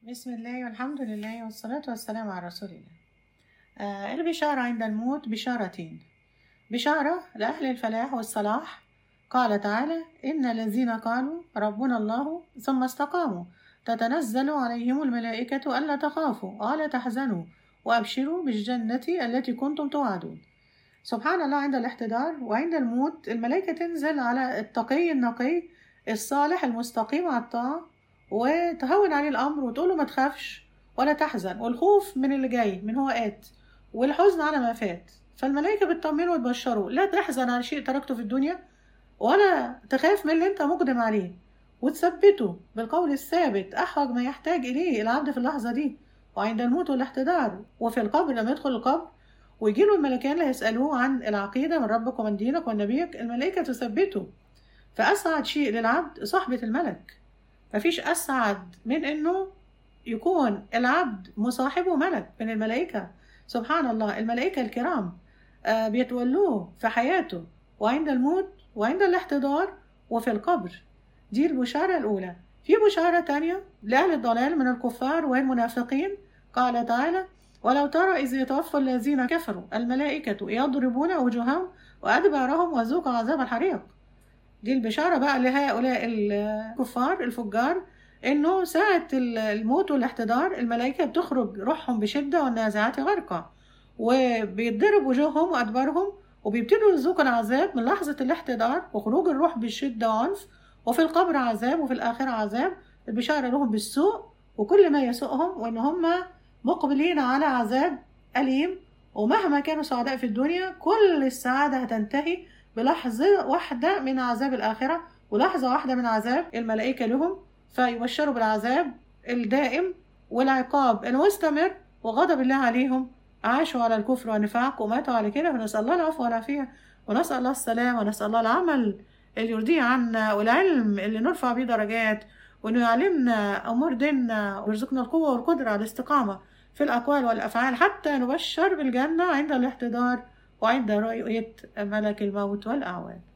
بسم الله والحمد لله والصلاة والسلام على رسول الله آه البشارة عند الموت بشارتين بشارة لأهل الفلاح والصلاح قال تعالى إن الذين قالوا ربنا الله ثم استقاموا تتنزل عليهم الملائكة ألا تخافوا ولا تحزنوا وأبشروا بالجنة التي كنتم توعدون سبحان الله عند الاحتضار وعند الموت الملائكة تنزل على التقي النقي الصالح المستقيم على الطاعة وتهون عليه الأمر وتقول له ما تخافش ولا تحزن والخوف من اللي جاي من هو آت والحزن على ما فات فالملائكة بتطمنه وتبشره لا تحزن على شيء تركته في الدنيا ولا تخاف من اللي انت مقدم عليه وتثبته بالقول الثابت أحوج ما يحتاج إليه العبد في اللحظة دي وعند الموت والاحتضار وفي القبر لما يدخل القبر ويجيله الملكان اللي هيسألوه عن العقيدة من ربك ومن دينك ومن نبيك الملائكة تثبته فأسعد شيء للعبد صحبة الملك مفيش أسعد من إنه يكون العبد مصاحبه ملك من الملائكة سبحان الله الملائكة الكرام آه بيتولوه في حياته وعند الموت وعند الاحتضار وفي القبر دي البشارة الأولى في بشارة تانية لأهل الضلال من الكفار والمنافقين قال تعالى ولو ترى إذ يتوفى الذين كفروا الملائكة يضربون وجوههم وأدبارهم وذوقوا عذاب الحريق دي البشارة بقى لهؤلاء الكفار الفجار إنه ساعة الموت والاحتضار الملائكة بتخرج روحهم بشدة والنازعات غرقا وبيتضرب وجوههم وأدبارهم وبيبتدوا يذوقوا العذاب من لحظة الاحتضار وخروج الروح بشدة وعنف وفي القبر عذاب وفي الآخرة عذاب البشارة لهم بالسوء وكل ما يسوءهم وإن هم مقبلين على عذاب أليم ومهما كانوا سعداء في الدنيا كل السعادة هتنتهي بلحظة واحدة من عذاب الآخرة ولحظة واحدة من عذاب الملائكة لهم فيبشروا بالعذاب الدائم والعقاب المستمر وغضب الله عليهم عاشوا على الكفر والنفاق وماتوا على كده فنسأل الله العفو والعافية ونسأل الله السلام ونسأل الله العمل اللي يرضيه عنا والعلم اللي نرفع بيه درجات وإنه يعلمنا أمور ديننا ويرزقنا القوة والقدرة على الاستقامة في الأقوال والأفعال حتى نبشر بالجنة عند الاحتضار وعند رؤية ملك الموت والأعوان